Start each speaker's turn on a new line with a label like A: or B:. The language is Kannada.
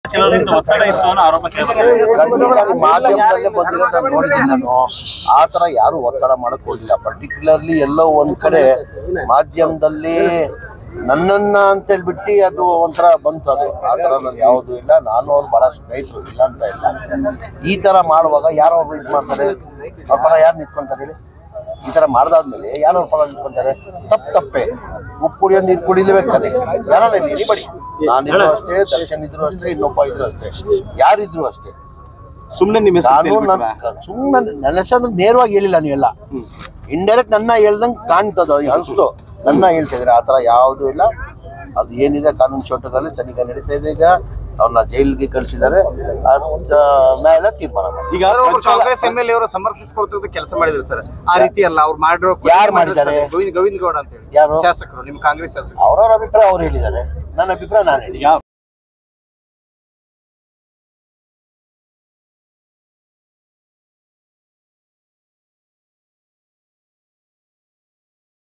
A: ಕೆಲವರಿಂದ ಒತ್ತಡ ಇತ್ತು ಅನ್ನೋ ಆರೋಪ ಕೇಳಿಬಂದಿದೆ
B: ಖಂಡಿತ ಮಾಧ್ಯಮದಲ್ಲೇ ಬಂದಿರೋದು ನಾನು ನೋಡಿದ್ದೀನಿ ನಾನು ಆ ಥರ ಯಾರು ಒತ್ತಡ ಮಾಡಕ್ ಹೋಗಿಲ್ಲ ಪರ್ಟಿಕ್ಯುಲರ್ಲಿ ಎಲ್ಲೋ ಒಂದ್ ಕಡೆ ಮಾಧ್ಯಮದಲ್ಲಿ ನನ್ನನ್ನ ಅಂತ ಹೇಳ್ಬಿಟ್ಟು ಅದು ಒಂಥರ ಬಂತು ಅದು ಆ ಥರ ನಾನು ಯಾವುದೂ ಇಲ್ಲ ನಾನು ಅವ್ರು ಭಾಳ ಸ್ನೇಹಿತರು ಇಲ್ಲ ಅಂತ ಇಲ್ಲ ಈ ಥರ ಮಾಡುವಾಗ ಯಾರೋ ಒಬ್ರು ಇದು ಮಾಡ್ತಾರೆ ಅವ್ರ ಪರ ಯಾರು ನಿಂತ್ಕೊಂತಾರೆ ಹೇಳಿ ಈ ಥರ ಮಾಡ್ದಾದ್ಮೇಲೆ ಯಾರು ಅವ್ರ ಪರ ನಿಂತ್ಕೊಂತಾರೆ ತಪ್ಪು ತಪ್ಪೆ ಉಪ್ಪು ಕುಡಿಯೋ ನೀರು ಕುಡಿಲೇಬೇಕಾದ್ರೆ ಯಾರು ಎನಿಬಡಿ ನಾನಿದ್ರು ಅಷ್ಟೇ ದರ್ಶನ್ ಇದ್ರು ಅಷ್ಟೇ ಇನ್ನೊಬ್ಬ ಇದ್ರು ಅಷ್ಟೇ ಯಾರಿದ್ರು ಅಷ್ಟೇ
A: ಸುಮ್ನೆ ನಿಮ್ಮ ಹೆಸರು
B: ನಾನು
A: ಹೇಳ್ಬಿಟ್ರಾ?
B: ನನ್ನ ಸುಮ್ಮನೆ ನನ್ನ ಹೆಸರು ನೇರವಾಗಿ ಹೇಳಿಲ್ಲ ನೀವೆಲ್ಲ ಇಂಡೈರೆಕ್ಟ್ ನನ್ನ ಹೇಳ್ದಂಗೆ ಕಾಣ್ತದ ಅನ್ಸ್ತು ನನ್ನ ಹೇಳ್ತಿದ್ರೆ ಆ ಥರ ಯಾವುದೂ ಇಲ್ಲ ಅದು ಏನಿದೆ ಕಾನೂನು ಚೌಟದಲ್ಲಿ ತನಿಖೆ ನಡೀತಾ ಇದೆ ಈಗ ಅವ್ರನ್ನ ಜೈಲಿಗೆ ಕಳಿಸಿದ್ದಾರೆ ನ್ಯಾಯಾಲಯ ತೀರ್ಮಾನ ಮಾಡಿ
A: ಈಗ
C: ಒಬ್ರು
A: ಪ್ರಜ್ವಲ್-
C: ಕಾಂಗ್ರೆಸ್ ಎಂ ಎಲ್ ಅವರು ಸಮರ್ಥಿಸಿಕೊಡ್ತಿರೋದು ಕೆಲಸ ಮಾಡಿದ್ರು ಸರ್ ಆ ರೀತಿ ಅಲ್ಲ ಅವ್ರು ಮಾಡಿರೋ
B: ಯಾರ್ ಮಾಡಿದ್ದಾರೆ?
C: ಗೋವಿಂದ ಗೋವಿಂದ ಗೌಡ ಅಂತ ಹೇಳಿ
B: ಯಾರು
C: ಶಾಸಕರು ನಿಮ್ಮ ಕಾಂಗ್ರೆಸ್ ಶಾಸಕರು
B: ಅವ್ರವ್ರ ಅಭಿಪ್ರಾಯ ಅವ್ರು ಹೇಳಿದ್ದಾರೆ ನನ್ನ ಅಭಿಪ್ರಾಯ ನಾನು ಹೇಳಿ
A: ಯಾವ